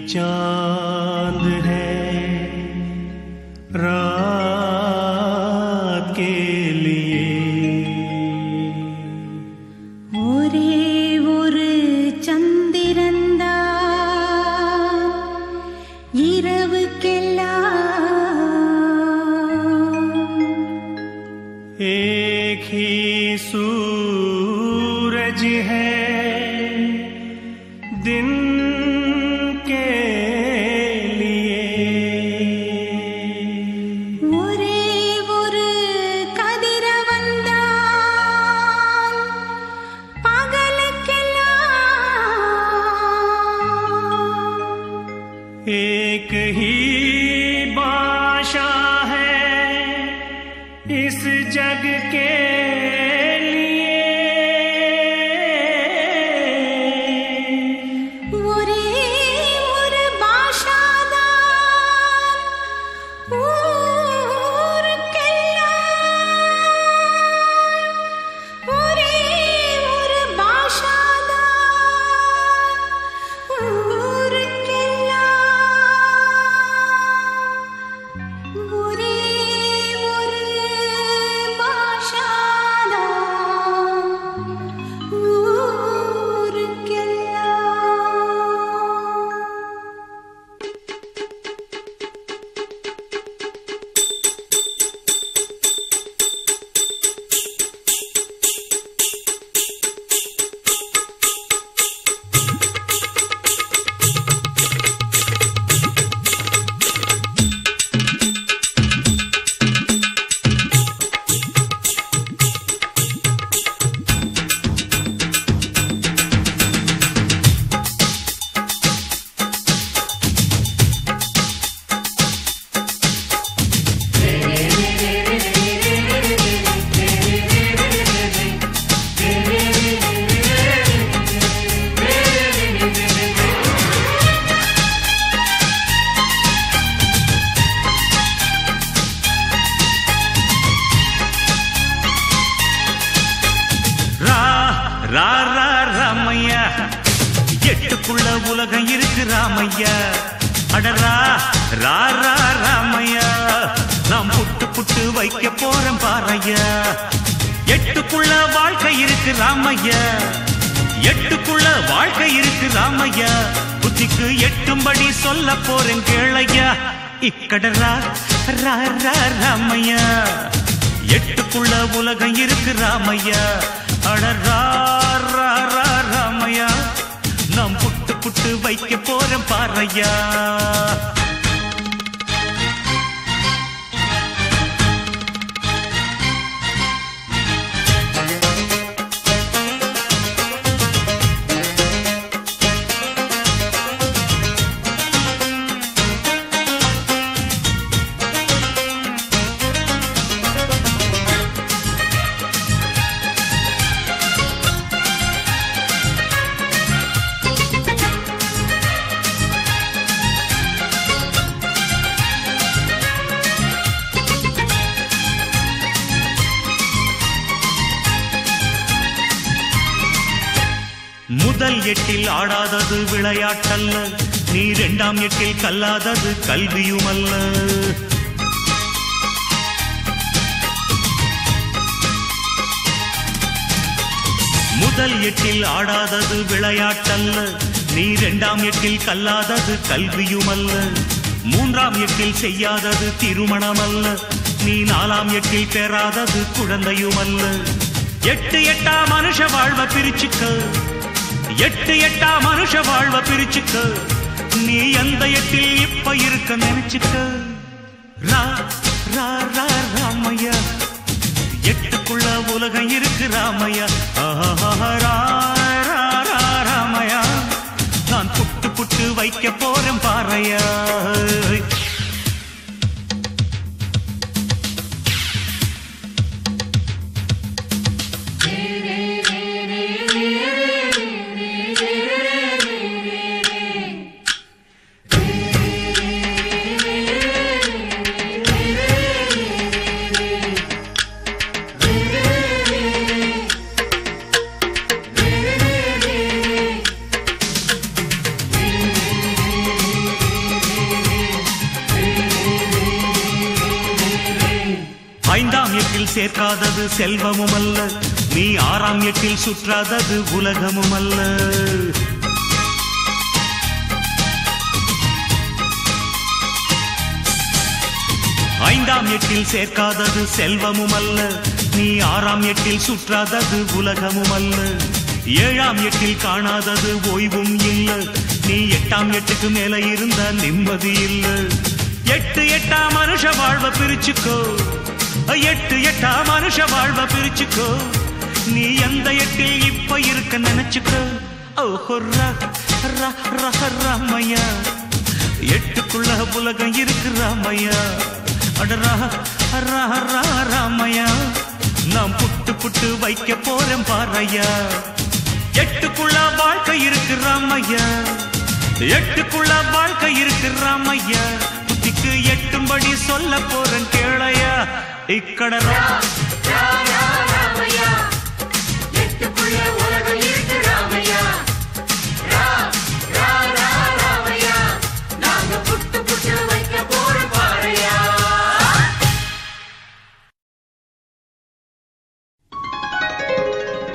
चांद है रात के लिए ஒரே ஒரு சந்திரன்தான் இரவுக்கெல்லாம் एक ही सूरज है दिन के लिए ஒரே ஒரு கதிரவன்தான் பகலுக்கெல்லாம் एक ही बाशा है इस जग के लिए ஒரே ஒரு பாஷாதான் ஊருக்கெல்லாம் ஒரே ஒரு பாஷாதான் ஊருக்கெல்லாம் ஒரே ஒரு பாஷாதான் ஊருக்கெல்லாம் ரா ரா ரா ராமையா எட்டுக்குள்ள உலகம் இருக்கு ராமையா அடரா ரா ரா ராமையா நாம் புட்டு புட்டு வைக்க போறோம் பாறையா எட்டுக்குள்ள வாழ்க்கை இருக்கு ராமையா எட்டுக்குள்ள வாழ்க்கை இருக்கு ராமையா புத்திக்கு எட்டும்படி சொல்ல போறேன் கேளையா இக்கடரா ரா ரா ராமையா எட்டுக்குள்ள உலகம் இருக்கு ராமையா அடரா ரா ரா ராமையா நாம் புட்டு புட்டு வைக்க போறோம் பாறையா முதல் எட்டில் ஆடாதது விளையாட்டல்ல நீ இரண்டாம் எட்டில் கல்லாதது கல்வியுமல்ல முதல் எட்டில் ஆடாதது விளையாட்டல்ல நீ இரண்டாம் எட்டில் கல்லாதது கல்வியுமல்ல மூன்றாம் எட்டில் செய்யாதது திருமணமல்ல நீ நாலாம் எட்டில் பெறாதது குழந்தையுமல்ல எட்டு எட்டா மனுஷ வாழ்வ பிரிச்சுக்க எட்டு எட்டா மனுஷ வாழ்வ பிரிச்சுக்க நீ எந்த எட்டில் இப்ப இருக்க நினைச்சுக்க ரா ரா ரா ராமையா எட்டுக்குள்ள உலகம் இருக்கு ராமையா ஆஹா, ரா, ரா, ரா, ராமையா நான் புட்டு புட்டு வைக்க போறேன் பாறையா சேர்க்காதது செல்வமும் அல்ல நீ ஆறாம் எட்டில் சுற்றாதது உலகமும் அல்ல ஐந்தாம் எட்டில் சேர்க்காதது செல்வமும் அல்ல நீ ஆறாம் எட்டில் சுற்றாதது உலகமும் அல்ல ஏழாம் எட்டில் காணாதது ஓய்வும் இல்ல நீ எட்டாம் எட்டுக்கு மேல இருந்த நிம்மதி இல்ல எட்டு எட்டா மனுஷ வாழ்வ பிரிச்சுக்கோ எட்டு எட்டா மனுஷ வாழ்வ பிரிச்சுக்கோ நீ எந்த எட்டில் இப்ப இருக்க நினைச்சுக்கோ ஓஹோ ரா, ரா, ரா, ராமையா எட்டுக்குள்ள உலகம் இருக்கு ராமையா அடரா ரா, ரா, ராமையா நாம் புட்டு புட்டு வைக்க போறேன் பாறையா எட்டுக்குள்ள வாழ்க்கை இருக்கு ராமையா எட்டுக்குள்ள வாழ்க்கை இருக்கு ராமையா புத்திக்கு எட்டும்படி சொல்ல போறேன் கேளையா இக்கடரா ராமையா எட்டுக்குள்ள உலகம் இருக்கு ராமையா ரா ரா ரா ராமையா நாங்க புட்டு புட்டு வைக்க போறோம் பாறையா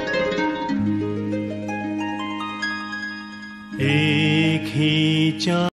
एक ही चा